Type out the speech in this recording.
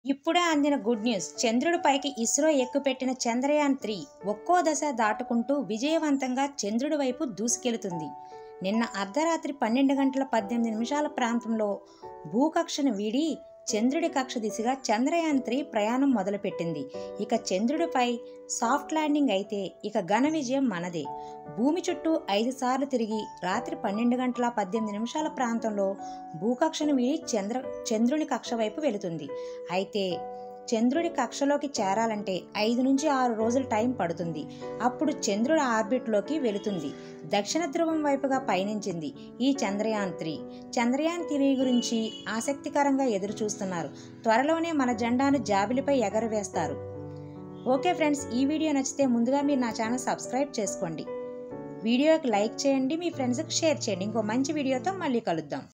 ఇప్పుడే అందిన good news చంద్రుడిపైకి ఇస్రో ఎక్కుపెట్టిన చంద్రయాన్ త్రీ ఒక్కో దశ దాటుకుంటూ విజయవంతంగా చంద్రుడి వైపు దూసుకెళుతుంది నిన్న అర్ధరాత్రి పన్నెండు గంటల పద్దెనిమిది నిమిషాల ప్రాంతంలో భూకక్షను వీడి చంద్రుడి కక్ష దిశగా చంద్రయాన్ త్రీ ప్రయాణం మొదలుపెట్టింది ఇక చంద్రుడిపై సాఫ్ట్ ల్యాండింగ్ అయితే ఇక ఘన విజయం మనదే భూమి చుట్టూ ఐదు సార్లు తిరిగి రాత్రి పన్నెండు గంటల పద్దెనిమిది నిమిషాల ప్రాంతంలో భూకక్షను వీడి చంద్ర చంద్రుని కక్ష వైపు వెళుతుంది అయితే చంద్రుడి కక్షలోకి చేరాలంటే ఐదు నుంచి ఆరు రోజుల టైం పడుతుంది అప్పుడు చంద్రుడి ఆర్బిట్లోకి వెళుతుంది దక్షిణ ధ్రువం వైపుగా పయనించింది ఈ చంద్రయాన్ త్రీ చంద్రయాన్ త్రీ గురించి ఆసక్తికరంగా ఎదురు చూస్తున్నారు త్వరలోనే మన జెండాను జాబిలిపై ఎగరవేస్తారు ఓకే ఫ్రెండ్స్ ఈ వీడియో నచ్చితే ముందుగా మీరు నా ఛానల్ సబ్స్క్రైబ్ చేసుకోండి వీడియోకి లైక్ చేయండి మీ ఫ్రెండ్స్కి షేర్ చేయండి ఇంకో మంచి వీడియోతో మళ్ళీ కలుద్దాం